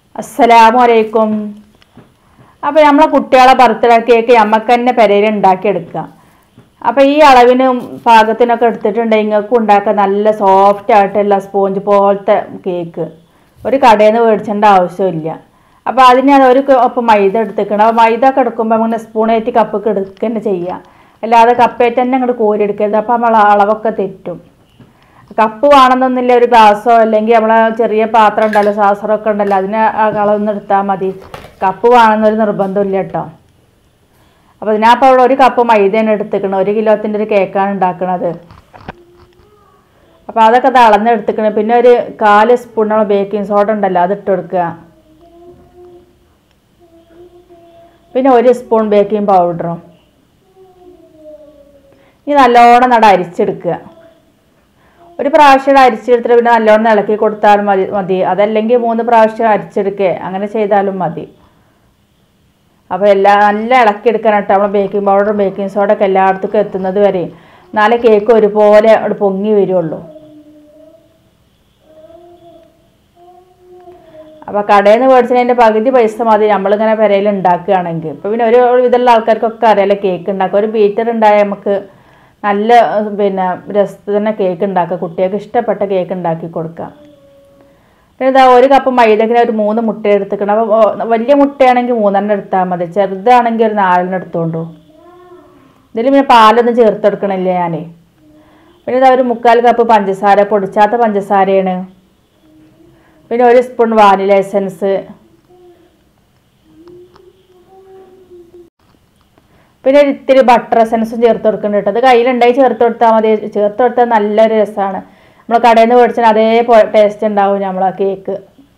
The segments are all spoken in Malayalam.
അസ്സലാമു അലൈക്കും അപ്പോൾ നമ്മളെ കുട്ടികളെ ബർത്ത്ഡേ കേക്ക് നമുക്ക് തന്നെ പെരയിൽ ഉണ്ടാക്കിയെടുക്കുക അപ്പോൾ ഈ അളവിന് പാകത്തിനൊക്കെ എടുത്തിട്ടുണ്ടെങ്കിൽ നിങ്ങൾക്ക് ഉണ്ടാക്കാൻ നല്ല സോഫ്റ്റ് ആയിട്ടുള്ള സ്പോഞ്ച് പോലത്തെ കേക്ക് ഒരു കടയിൽ നിന്ന് മേടിച്ചേണ്ട ആവശ്യമില്ല അപ്പോൾ അതിന് അത് ഒരു കപ്പ് മൈദ എടുത്തേക്കണം അപ്പോൾ മൈദ ഒക്കെ എടുക്കുമ്പോൾ അങ്ങനെ സ്പൂണേറ്റ് കപ്പൊക്കെ എടുക്കുക തന്നെ ചെയ്യുക അല്ലാതെ കപ്പേറ്റ് തന്നെ അങ്ങോട്ട് കോരി എടുക്കരുത് അപ്പോൾ നമ്മൾ അളവൊക്കെ തെറ്റും കപ്പ് വേണമെന്നൊന്നുമില്ല ഒരു ഗ്ലാസ്സോ അല്ലെങ്കിൽ നമ്മളെ ചെറിയ പാത്രം ഉണ്ടല്ലോ സാസറൊക്കെ ഉണ്ടല്ലോ അതിന് ആ അളവൊന്നും എടുത്താൽ മതി കപ്പ് വേണമെന്നൊരു നിർബന്ധമില്ല കേട്ടോ അപ്പോൾ ഇതിനപ്പോൾ അവിടെ ഒരു കപ്പ് മൈദയാണ് എടുത്തിക്കണം ഒരു കിലോത്തിൻ്റെ ഒരു കേക്കാണ് ഉണ്ടാക്കുന്നത് അപ്പോൾ അതൊക്കെ തളന്ന് എടുത്തിക്കണം പിന്നെ ഒരു കാല് സ്പൂണോളം ബേക്കിംഗ് സോഡ ഉണ്ടല്ലോ അത് ഇട്ട് കൊടുക്കുക പിന്നെ ഒരു സ്പൂൺ ബേക്കിംഗ് പൗഡറും ഇനി നല്ലോണം നട അരിച്ചെടുക്കുക ഒരു പ്രാവശ്യം അരിച്ചെടുത്തിട്ട് പിന്നെ നല്ലോണം ഇളക്കി കൊടുത്താലും മതി മതി അതല്ലെങ്കിൽ മൂന്ന് പ്രാവശ്യം അരിച്ചെടുക്കുക അങ്ങനെ ചെയ്താലും മതി അപ്പോൾ എല്ലാ നല്ല ഇളക്കിയെടുക്കണം കേട്ടോ നമ്മൾ ബേക്കിംഗ് പൗഡർ ബേക്കിംഗ് സോഡ ഒക്കെ എല്ലായിടത്തേക്കും എത്തുന്നത് വരെ നാല് കേക്ക് ഒരുപോലെ അവിടെ പൊങ്ങി വരുള്ളൂ അപ്പോൾ കടയിൽ നിന്ന് മേടിച്ചതിൻ്റെ പകുതി പൈസ മതി നമ്മളിങ്ങനെ പെരയിൽ ഉണ്ടാക്കുകയാണെങ്കിൽ ഇപ്പോൾ പിന്നെ ഒരു വിധമുള്ള ആൾക്കാർക്കൊക്കെ അറിയാലോ കേക്ക് ഉണ്ടാക്കുക ഒരു ബീറ്റർ ഉണ്ടായാൽ നമുക്ക് നല്ല ഏഹ്, പിന്നെ രസത്തിൽ തന്നെ കേക്ക് ഉണ്ടാക്കുക കുട്ടികൾക്ക് ഇഷ്ടപ്പെട്ട കേക്ക് ഉണ്ടാക്കി കൊടുക്കാം പിന്നെ ഇതാ ഒരു കപ്പ് മൈദക്കിന് ഒരു മൂന്ന് മുട്ട എടുത്തിക്കണം അപ്പോൾ ഓ, വലിയ മുട്ടയാണെങ്കിൽ മൂന്നെണ്ണം എടുത്താൽ മതി ചെറുതാണെങ്കിൽ ഒരു നാലെണ്ണം എടുത്തോണ്ടു ഇതിൽ പിന്നെ പാലൊന്നും ചേർത്തെടുക്കണില്ല ഞാൻ പിന്നെ ഇതാ ഒരു മുക്കാൽ കപ്പ് പഞ്ചസാര പൊടിച്ചാത്ത പഞ്ചസാരയാണ് പിന്നെ ഒരു സ്പൂൺ വാനില എസൻസ് പിന്നെ ഒരു ഇത്തിരി ബട്ടർ എസൻസും ചേർത്ത് കൊടുക്കുന്നുണ്ട് കേട്ടോ അത് കയ്യിലുണ്ടായി ചേർത്ത് കൊടുത്താൽ മതി ചേർത്ത് കൊടുത്താൽ നല്ലൊരു രസമാണ് നമ്മൾ കടയിൽ നിന്ന് മേടിച്ചാൽ അതേ ടേസ്റ്റ് ഉണ്ടാവും നമ്മളെ കേക്ക്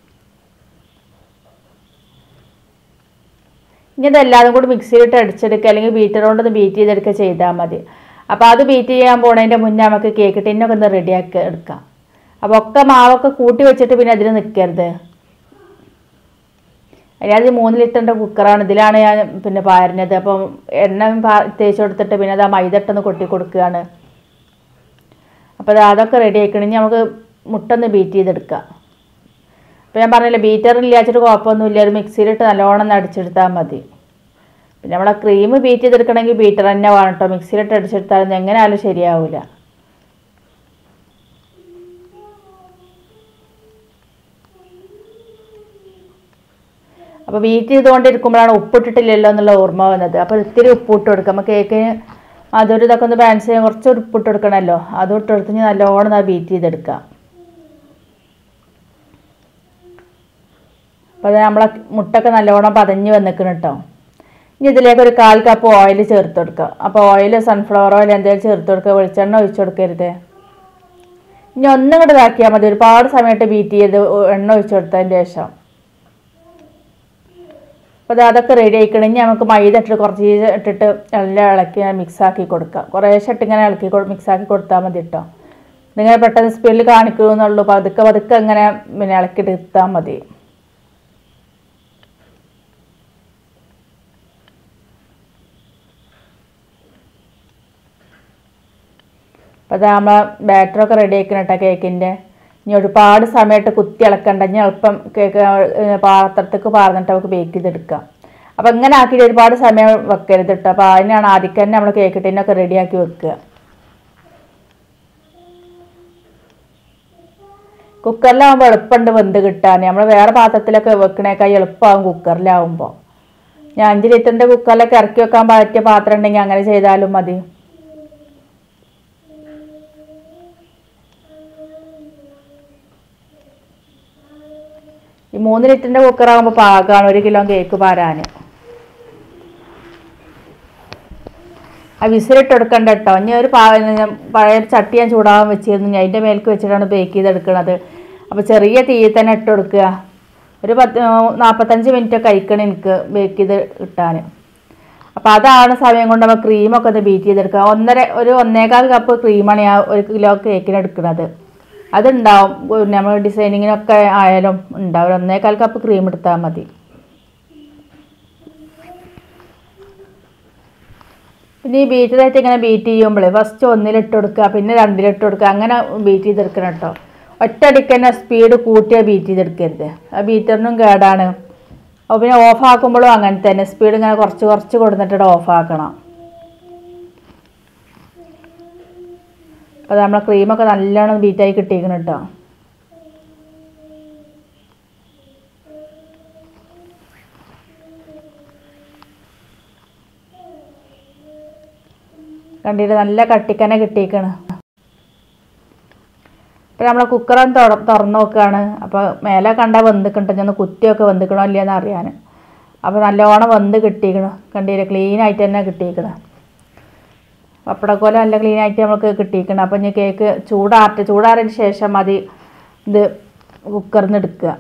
ഇനി ഇതെല്ലാതും കൂടി മിക്സിയിലിട്ട് അടിച്ചെടുക്കുക അല്ലെങ്കിൽ ബീറ്റർ കൊണ്ടൊന്ന് ബീറ്റ് ചെയ്തെടുക്കുക ചെയ്താൽ മതി അപ്പോൾ അത് ബീറ്റ് ചെയ്യാൻ പോണതിൻ്റെ മുന്നേ നമുക്ക് കേക്ക് ടിന്നൊക്കെ ഒന്ന് റെഡിയാക്കി എടുക്കാം അപ്പോൾ ഒക്കെ മാവൊക്കെ കൂട്ടി വെച്ചിട്ട് പിന്നെ അതിൽ നിൽക്കരുത് അതിനകത്ത് മൂന്ന് ലിറ്ററിൻ്റെ കുക്കറാണ് ഇതിലാണ് ഞാൻ പിന്നെ പാരുന്നത് അപ്പം എണ്ണ പാ- തേച്ച് കൊടുത്തിട്ട് പിന്നെ അത് ആ മൈദ ഇട്ടൊന്ന് കൊട്ടി കൊടുക്കുകയാണ് അപ്പോൾ അത് അതൊക്കെ റെഡി ആക്കണം ഇനി നമുക്ക് മുട്ട ഒന്ന് ബീറ്റ് ചെയ്തെടുക്കാം അപ്പോൾ ഞാൻ പറഞ്ഞില്ല ബീറ്റർ ഇല്ലാച്ചിട്ട് കുഴപ്പമൊന്നുമില്ല ഒരു മിക്സിയിലിട്ട് നല്ലോണം ഒന്ന് അടിച്ചെടുത്താൽ മതി പിന്നെ നമ്മളെ ക്രീം ബീറ്റ് ചെയ്തെടുക്കണമെങ്കിൽ ബീറ്റർ തന്നെ വേണം കേട്ടോ മിക്സിയിലിട്ട് അടിച്ചെടുത്താലൊന്നും എങ്ങനെയായാലും ശരിയാവില്ല അപ്പോൾ ബീറ്റ് ചെയ്തുകൊണ്ടിരിക്കുമ്പോഴാണ് ഉപ്പിട്ടിട്ടില്ലല്ലോ എന്നുള്ള ഓർമ്മ വന്നത് അപ്പോൾ ഇത്തിരി ഉപ്പിട്ട് കൊടുക്കുക അപ്പോൾ കേക്കിന് അതൊരു ഇതൊക്കെ ഒന്ന് ബാലൻസ് ചെയ്യാൻ കുറച്ച് ഉപ്പിട്ട് കൊടുക്കണമല്ലോ അതും ഇട്ട് കൊടുത്ത് ഇനി നല്ലോണം ആ ബീറ്റ് ചെയ്തെടുക്കുക അപ്പോൾ അത് നമ്മളെ മുട്ടൊക്കെ നല്ലോണം പതഞ്ഞ് വന്നിക്കണം കേട്ടോ ഇനി ഇതിലേക്ക് ഒരു കാൽ കപ്പ് ഓയിൽ ചേർത്ത് കൊടുക്കുക അപ്പോൾ ഓയിൽ സൺഫ്ലവർ ഓയിൽ എന്തെങ്കിലും ചേർത്ത് കൊടുക്കുക വെളിച്ചെണ്ണ ഒഴിച്ച് കൊടുക്കരുത് ഇനി ഒന്നും കൂടെ ഇതാക്കിയാൽ മതി ഒരുപാട് സമയത്ത് ബീറ്റ് ചെയ്ത് എണ്ണ ഒഴിച്ച് കൊടുത്തതിന് ശേഷം അപ്പോൾ അത് അതൊക്കെ റെഡി ആയിക്കണം ഇനി നമുക്ക് മൈദ ഇട്ടിട്ട് കുറച്ച് ചീസ് ഇട്ടിട്ട് എല്ലാം ഇളക്കി മിക്സ് ആക്കി കൊടുക്കാം കുറേശ്ശെ ഇട്ട് ഇങ്ങനെ ഇളക്കി മിക്സ് ആക്കി കൊടുത്താൽ മതി കേട്ടോ ഇതിങ്ങനെ പെട്ടെന്ന് സ്പീഡിൽ കാണിക്കുന്നുള്ളൂ പതുക്കെ പതുക്കെ ഇങ്ങനെ പിന്നെ ഇളക്കിയിട്ട് എത്താൻ മതി അപ്പോൾ അത് നമ്മളെ ബാറ്ററൊക്കെ റെഡി ആക്കണം കേട്ടോ കേക്കിൻ്റെ ഇനി ഒരുപാട് സമയത്ത് കുത്തി ഇളക്കണ്ട ഇനി എളുപ്പം കേക്ക് ഏഹ് പാത്രത്തേക്ക് പാർന്നിട്ട് നമുക്ക് ബേക്ക് ചെയ്തെടുക്കാം അപ്പോൾ ഇങ്ങനെ ആക്കിയിട്ട് ഒരുപാട് സമയം വെക്കരുത് കേട്ടോ അപ്പോൾ അതിനാണ് ആദ്യം തന്നെ നമ്മൾ കേക്ക് ടിന്നൊക്കെ റെഡിയാക്കി വെക്കുക കുക്കറിലാവുമ്പോൾ എളുപ്പമുണ്ട് വെന്ത് കിട്ടാൻ നമ്മൾ വേറെ പാത്രത്തിലൊക്കെ വെക്കണേക്കാൾ എളുപ്പമാകും കുക്കറിലാവുമ്പോൾ ഞാൻ അഞ്ച് ലിറ്ററിൻ്റെ കുക്കറിലൊക്കെ ഇറക്കി വെക്കാൻ പറ്റിയ പാത്രം ഉണ്ടെങ്കിൽ അങ്ങനെ ചെയ്താലും മതി ഈ മൂന്ന് ലിറ്ററിൻ്റെ കുക്കറാകുമ്പോൾ പാകമാണ് ഒരു കിലോ കേക്ക് പാരാൻ ആ വിസിലിട്ട് കൊടുക്കണ്ട കേട്ടോ ഇനി ഒരു പാ ഞാൻ പഴയ ഒരു ചട്ടി ഞാൻ ചൂടാകാൻ വെച്ചിരുന്നു ഞാൻ അതിൻ്റെ മേലേക്ക് വെച്ചിട്ടാണ് ബേക്ക് ചെയ്തെടുക്കണത് അപ്പോൾ ചെറിയ തീയിൽ തന്നെ ഇട്ട് കൊടുക്കുക ഒരു പത്ത് നാൽപ്പത്തഞ്ച് മിനിറ്റ് കഴിക്കണം എനിക്ക് ബേക്ക് ചെയ്ത് കിട്ടാൻ അപ്പോൾ അതാണ് സമയം കൊണ്ട് നമ്മൾ ക്രീമൊക്കെ ഒന്ന് ബീറ്റ് ചെയ്തെടുക്കുക ഒന്നര ഒരു ഒന്നേകാൽ കപ്പ് ക്രീമാണ് ഞാൻ ഒരു കിലോ കേക്കിന് എടുക്കുന്നത് അതുണ്ടാവും പിന്നെ നമ്മൾ ഡിസൈനിങ്ങിനൊക്കെ ആയാലും ഉണ്ടാവും ഒരു ഒന്നേകാൽ കപ്പ് ക്രീം എടുത്താൽ മതി പിന്നെ ഈ ബീറ്ററായിട്ട് ഇങ്ങനെ ബീറ്റ് ചെയ്യുമ്പോഴേ ഫസ്റ്റ് ഒന്നിലിട്ട് കൊടുക്കുക പിന്നെ രണ്ടിലിട്ട് കൊടുക്കുക അങ്ങനെ ബീറ്റ് ചെയ്തെടുക്കണം കേട്ടോ ഒറ്റയടിക്ക് തന്നെ സ്പീഡ് കൂട്ടിയ ബീറ്റ് ചെയ്തെടുക്കരുത് ആ ബീറ്ററിനും കേടാണ് അപ്പോൾ പിന്നെ ഓഫ് ആക്കുമ്പോഴും അങ്ങനെ തന്നെ സ്പീഡ് ഇങ്ങനെ കുറച്ച് കുറച്ച് കൊടുത്തിട്ട് ഓഫ് ആക്കണം അപ്പോൾ നമ്മളെ ക്രീമൊക്കെ നല്ലോണം ബീറ്റായി കിട്ടിയിരിക്കണം കേട്ടോ കണ്ടിട്ട് നല്ല കട്ടിക്കന്നെ കിട്ടിയേക്കാണ് ഇപ്പം നമ്മൾ കുക്കറൊന്ന് തുറ തുറന്ന് നോക്കുകയാണ് അപ്പോൾ മേലെ കണ്ട വെന്തിക്കണ്ട ഞാൻ കുത്തിയൊക്കെ വെന്തിക്കണോ ഇല്ലയെന്ന് അറിയാൻ അപ്പോൾ നല്ലോണം വെന്ത് കിട്ടിയിരിക്കണം കണ്ടില്ല ക്ലീൻ ആയിട്ട് തന്നെ കിട്ടിയിരിക്കണം പപ്പടക്കോല നല്ല ക്ലീൻ ആയിട്ട് നമുക്ക് കിട്ടിയിരിക്കണം അപ്പം ഇനി കേക്ക് ചൂടാറട്ടെ ചൂടാറിന് ശേഷം മതി ഇത് കുക്കറിൽ നിന്ന് എടുക്കുക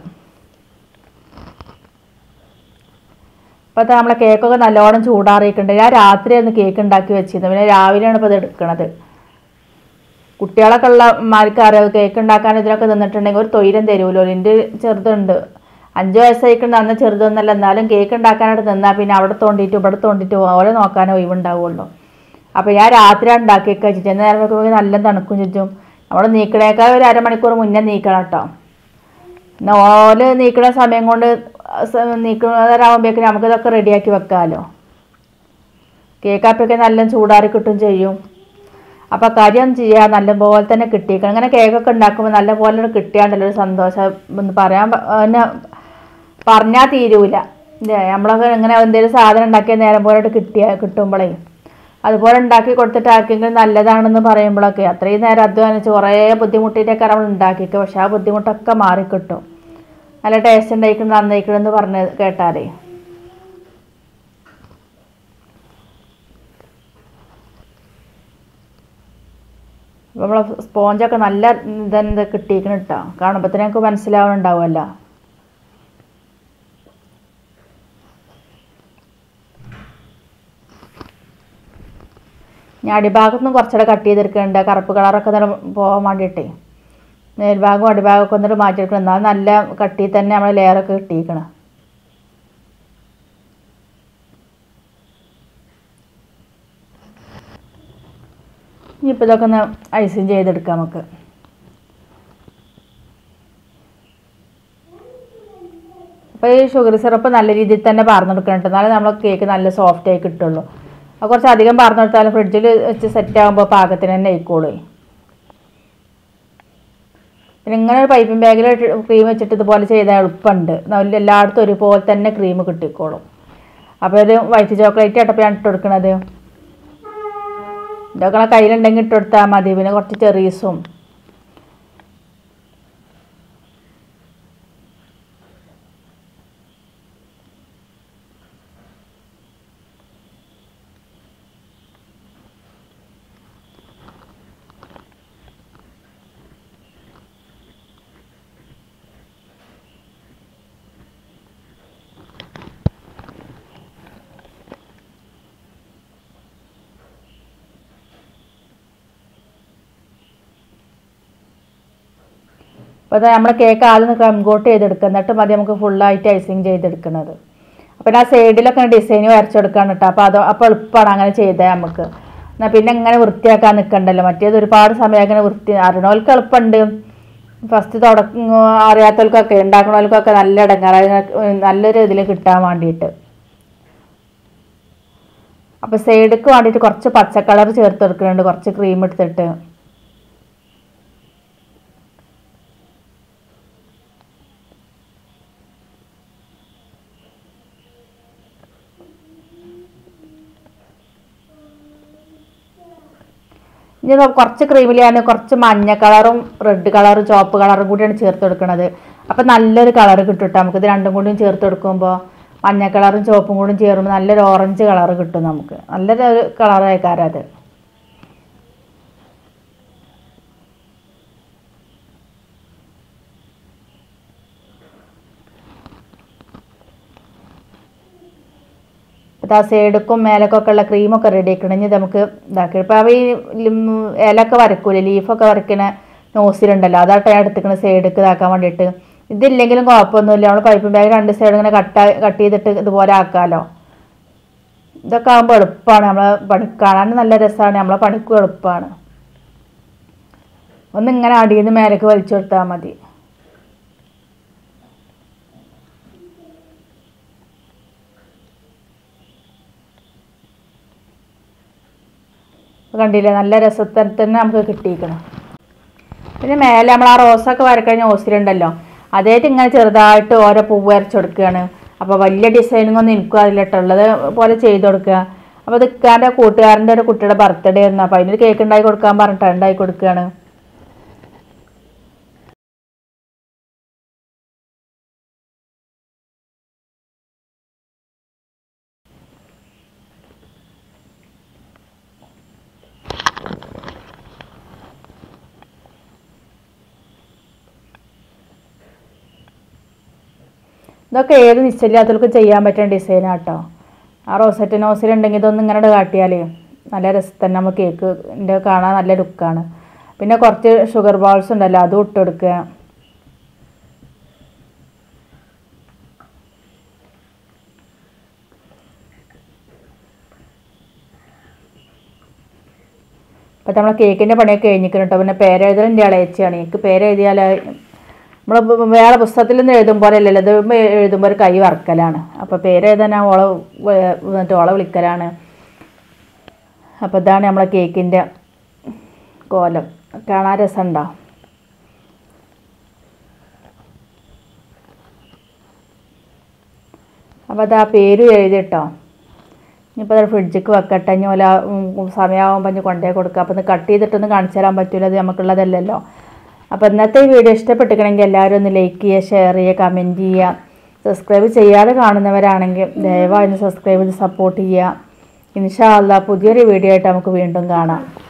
ഇപ്പോഴത്തെ നമ്മളെ കേക്കൊക്കെ നല്ലോണം ചൂടാറിയിട്ടുണ്ട് ഞാൻ രാത്രിയായിരുന്നു കേക്ക് ഉണ്ടാക്കി വെച്ചിരുന്നത് പിന്നെ രാവിലെയാണ് ഇപ്പോൾ ഇത് എടുക്കണത് കുട്ടികളൊക്കെ ഉള്ള മാർക്ക് അറിയാം കേക്ക് ഉണ്ടാക്കാൻ ഇതിനൊക്കെ നിന്നിട്ടുണ്ടെങ്കിൽ ഒരു തൊയിരം തരുമല്ലോ എൻ്റെ ചെറുതുണ്ട് അഞ്ച് വയസ്സായിക്കൊണ്ട് അന്ന് ചെറുതൊന്നല്ല എന്നാലും കേക്ക് ഉണ്ടാക്കാനായിട്ട് നിന്നാൽ പിന്നെ അവിടെ തോണ്ടിയിട്ട് ഇവിടെ തോണ്ടിയിട്ട് ഓരോ നോക്കാനോ ഒഴിവുണ്ടാവുള്ളൂ അപ്പോൾ ഞാൻ രാത്രി ഉണ്ടാക്കിയൊക്കെ വെച്ചിട്ട് നേരം നോക്കുമ്പോൾ നല്ല തണുക്കും ചുറ്റും നമ്മൾ നീക്കണേക്കാൾ ഒരു അരമണിക്കൂർ മുന്നേ നീക്കണം കേട്ടോ എന്നാൽ ഓല് നീക്കണ സമയം കൊണ്ട് നീക്കുന്നവരാകുമ്പോഴേക്കും നമുക്കിതൊക്കെ റെഡിയാക്കി വെക്കാമല്ലോ കേക്കാപ്പൊക്കെ നല്ല ചൂടാറി കിട്ടും ചെയ്യും അപ്പോൾ കാര്യം ചെയ്യുക നല്ലപോലെ തന്നെ കിട്ടിയേക്കണം അങ്ങനെ കേക്കൊക്കെ ഉണ്ടാക്കുമ്പോൾ നല്ലപോലെ കിട്ടിയാണ്ടല്ലോ ഒരു സന്തോഷം എന്ന് പറയാൻ പ- പിന്നെ പറഞ്ഞാൽ തീരൂല ഇല്ലേ നമ്മളൊക്കെ ഇങ്ങനെ എന്തെങ്കിലും സാധനം ഉണ്ടാക്കിയ നേരം പോലെ കിട്ടിയ കിട്ടുമ്പോഴേ അതുപോലെ ഉണ്ടാക്കി കൊടുത്തിട്ട് ആർക്കെങ്കിലും നല്ലതാണെന്ന് പറയുമ്പോഴൊക്കെ അത്രയും നേരം അധ്വാനിച്ച് കുറേ ബുദ്ധിമുട്ടിയിട്ടൊക്കെ നമ്മൾ ഉണ്ടാക്കിയിട്ട് പക്ഷെ ആ ബുദ്ധിമുട്ടൊക്കെ മാറിക്കിട്ടും നല്ല ടേസ്റ്റ് ഉണ്ടായിക്കണം നന്നായിക്കണം എന്ന് പറഞ്ഞ് കേട്ടാലേ അപ്പോൾ നമ്മളെ സ്പോഞ്ചൊക്കെ നല്ല ഇതെന്ത് കിട്ടിയിരിക്കണം കേട്ടോ കാണുമ്പോൾ തന്നെ നമുക്ക് മനസ്സിലാവുന്നുണ്ടാവുമല്ലോ ഞാൻ അടിഭാഗത്തുനിന്ന് കുറച്ചുകൂടെ കട്ട് ചെയ്തെടുക്കുന്നുണ്ട് ആ കറുപ്പ് കളറൊക്കെ തന്നെ പോകാൻ വേണ്ടിയിട്ടേ മേൽഭാഗവും അടിഭാഗമൊക്കെ ഒന്നിട്ട് മാറ്റിയെടുക്കണം എന്നാൽ നല്ല കട്ടി തന്നെ നമ്മൾ ലെയറൊക്കെ കിട്ടിയിരിക്കണം ഇനിയിപ്പോൾ ഇതൊക്കെ ഒന്ന് ഐസിങ് ചെയ്തെടുക്കാം നമുക്ക് അപ്പോൾ ഈ ഷുഗർ സിറപ്പ് നല്ല രീതിയിൽ തന്നെ പാർന്നെടുക്കണം കേട്ടോ എന്നാലേ നമ്മൾ കേക്ക് നല്ല സോഫ്റ്റ് ആയി കിട്ടുള്ളൂ അത് കുറച്ച് അധികം പാർന്നെടുത്താലും ഫ്രിഡ്ജിൽ വെച്ച് സെറ്റ് ആകുമ്പോൾ പാകത്തിന് തന്നെ ആയിക്കോളൂ പിന്നെ ഇങ്ങനെ ഒരു പൈപ്പിംഗ് ബാഗിൽ ക്രീം വെച്ചിട്ട് ഇതുപോലെ ചെയ്താൽ എളുപ്പമുണ്ട് നല്ല എല്ലായിടത്തും ഒരുപോലെ തന്നെ ക്രീം കിട്ടിക്കോളും അപ്പോൾ ഒരു വൈറ്റ് ചോക്ലേറ്റ് ആയിട്ടപ്പോൾ ഞാൻ ഇട്ട് കൊടുക്കണത് ഇതൊക്കെ കയ്യിലുണ്ടെങ്കിൽ ഇട്ട് കൊടുത്താൽ മതി പിന്നെ കുറച്ച് ചെറീസും അപ്പോൾ അത് നമ്മുടെ കേക്ക് ആദ്യം ക്രം കോട്ട് ചെയ്തെടുക്കുക എന്നിട്ട് മതി നമുക്ക് ഫുള്ളായിട്ട് ഐസിങ് ചെയ്തെടുക്കുന്നത് അപ്പോൾ ആ സൈഡിലൊക്കെ ഡിസൈൻ വരച്ചെടുക്കാൻ കേട്ടോ അപ്പോൾ അത് അപ്പോൾ എളുപ്പമാണ് അങ്ങനെ ചെയ്താൽ നമുക്ക് എന്നാൽ പിന്നെ ഇങ്ങനെ വൃത്തിയാക്കാൻ നിൽക്കണ്ടല്ലോ മറ്റേത് ഒരുപാട് സമയം അങ്ങനെ വൃത്തി അറിയണവർക്ക് എളുപ്പമുണ്ട് ഫസ്റ്റ് തുടക്കം അറിയാത്തവർക്കൊക്കെ ഉണ്ടാക്കണവർക്കൊക്കെ നല്ല ഇടങ്ങാറായി നല്ലൊരു ഇതിൽ കിട്ടാൻ വേണ്ടിയിട്ട് അപ്പോൾ സൈഡിക്ക് വേണ്ടിയിട്ട് കുറച്ച് പച്ച കളർ ചേർത്ത് എടുക്കുന്നുണ്ട് കുറച്ച് ക്രീം എടുത്തിട്ട് ഇനി ഇത് കുറച്ച് ക്രീമിൽ ഞാൻ കുറച്ച് മഞ്ഞ കളറും റെഡ് കളറും ചുവപ്പ് കളറും കൂടിയാണ് ചേർത്ത് കൊടുക്കുന്നത് അപ്പം നല്ലൊരു കളർ കിട്ടും കേട്ടോ നമുക്കിത് രണ്ടും കൂടിയും ചേർത്ത് കൊടുക്കുമ്പോൾ മഞ്ഞ കളറും ചുവപ്പും കൂടിയും ചേരുമ്പോൾ നല്ലൊരു ഓറഞ്ച് കളർ കിട്ടും നമുക്ക് നല്ലൊരു കളറായിക്കാരം അത് ഇപ്പം ആ സൈഡുക്കും മേലക്കൊക്കെ ഉള്ള ക്രീമൊക്കെ റെഡി ആക്കണം ഇനി ഇത് നമുക്ക് ഇതാക്കി ഇപ്പം അവ ഈ ലിം- ഇലയൊക്കെ വരക്കൂലേ ലീഫൊക്കെ വരയ്ക്കണ നോസിലുണ്ടല്ലോ അതാട്ടോ ഞാൻ എടുത്തിക്കണ സൈഡിക്ക് ഇതാക്കാൻ വേണ്ടിയിട്ട് ഇതില്ലെങ്കിലും കുഴപ്പമൊന്നുമില്ല നമ്മൾ പൈപ്പ് ബാഗ് രണ്ട് സൈഡ് ഇങ്ങനെ കട്ട കട്ട് ചെയ്തിട്ട് ഇതുപോലെ ആക്കാമല്ലോ ഇതൊക്കെ ആകുമ്പോൾ എളുപ്പമാണ് നമ്മളെ പണി കാണാൻ നല്ല രസമാണ് നമ്മളെ പണിക്കും എളുപ്പമാണ് ഒന്നിങ്ങനെ അടിയിൽ നിന്ന് മേലേക്ക് വലിച്ചു കൊടുത്താൽ മതി ഇപ്പൊ കണ്ടില്ലേ നല്ല രസത്തിൽ തന്നെ നമുക്ക് കിട്ടിയിരിക്കണം പിന്നെ മേലെ നമ്മൾ ആ റോസൊക്കെ വരക്കഴിഞ്ഞ ഓസിലുണ്ടല്ലോ അതേറ്റ് ഇങ്ങനെ ചെറുതായിട്ട് ഓരോ പൂവ് വരച്ച് കൊടുക്കുകയാണ് അപ്പോൾ വലിയ ഡിസൈനിങ് ഒന്നും എനിക്കും അതിലിട്ടുള്ളത് പോലെ ചെയ്ത് കൊടുക്കുക അപ്പോൾ ഇത് ഇക്കാൻ്റെ കൂട്ടുകാരൻ്റെ ഒരു കുട്ടിയുടെ ബർത്ത്ഡേ ആയിരുന്നു അപ്പോൾ അതിനൊരു കേക്ക് ഉണ്ടാക്കി കൊടുക്കാൻ പറഞ്ഞിട്ട് ഉണ്ടാക്കി കൊടുക്കുകയാണ് ഇതൊക്കെ ഏത് നിശ്ചയില്ലാത്തവർക്ക് ചെയ്യാൻ പറ്റുന്ന ഡിസൈനാണ് കേട്ടോ ആ റോസറ്റ് നോസിലുണ്ടെങ്കിൽ ഇതൊന്നും ഇങ്ങനെ കാട്ടിയാലേ നല്ല രസം തന്നെ നമുക്ക് കേക്കിൻ്റെ കാണാൻ നല്ല ലുക്കാണ് പിന്നെ കുറച്ച് ഷുഗർ ബോൾസ് ഉണ്ടല്ലോ അതും ഇട്ട് കൊടുക്കുക അപ്പം നമ്മളെ കേക്കിൻ്റെ പണിയൊക്കെ കഴിഞ്ഞിരിക്കണം കേട്ടോ പിന്നെ പേരെഴുതലിൻ്റെ ഇളയച്ചാണ് എനിക്ക് പേരെഴുതിയാൽ നമ്മൾ വേറെ പുസ്തകത്തിൽ നിന്ന് എഴുതും പോലെ അല്ലല്ലോ ഇത് എഴുതുമ്പോൾ ഒരു കൈ വറക്കലാണ് അപ്പോൾ പേരെഴുതാൻ ഞാൻ ഓളെ വേ- എന്നിട്ട് ഓളെ വിളിക്കലാണ് അപ്പോൾ ഇതാണ് നമ്മളെ കേക്കിൻ്റെ കോലം കാണാൻ രസമുണ്ടോ അപ്പോൾ അത് ആ പേര് എഴുതിട്ടോ ഇനിയിപ്പോൾ അത് ഫ്രിഡ്ജിക്ക് വെക്കട്ടെ ഇനി ഓല സമയമാകുമ്പോൾ ഇനി കൊണ്ടുപോയി കൊടുക്കുക അപ്പോൾ ഒന്ന് കട്ട് ചെയ്തിട്ടൊന്നും കാണിച്ചു തരാൻ പറ്റില്ല അത് നമുക്കുള്ളതല്ലല്ലോ അപ്പോൾ ഇന്നത്തെ ഈ വീഡിയോ ഇഷ്ടപ്പെട്ടിരിക്കണമെങ്കിൽ എല്ലാവരും ഒന്ന് ലൈക്ക് ചെയ്യുക ഷെയർ ചെയ്യുക കമൻറ്റ് ചെയ്യുക സബ്സ്ക്രൈബ് ചെയ്യാതെ കാണുന്നവരാണെങ്കിൽ ദയവായി ഒന്ന് സബ്സ്ക്രൈബ് ചെയ്ത് സപ്പോർട്ട് ചെയ്യുക ഇൻഷാ അല്ലാ പുതിയൊരു വീഡിയോ ആയിട്ട് നമുക്ക് വീണ്ടും കാണാം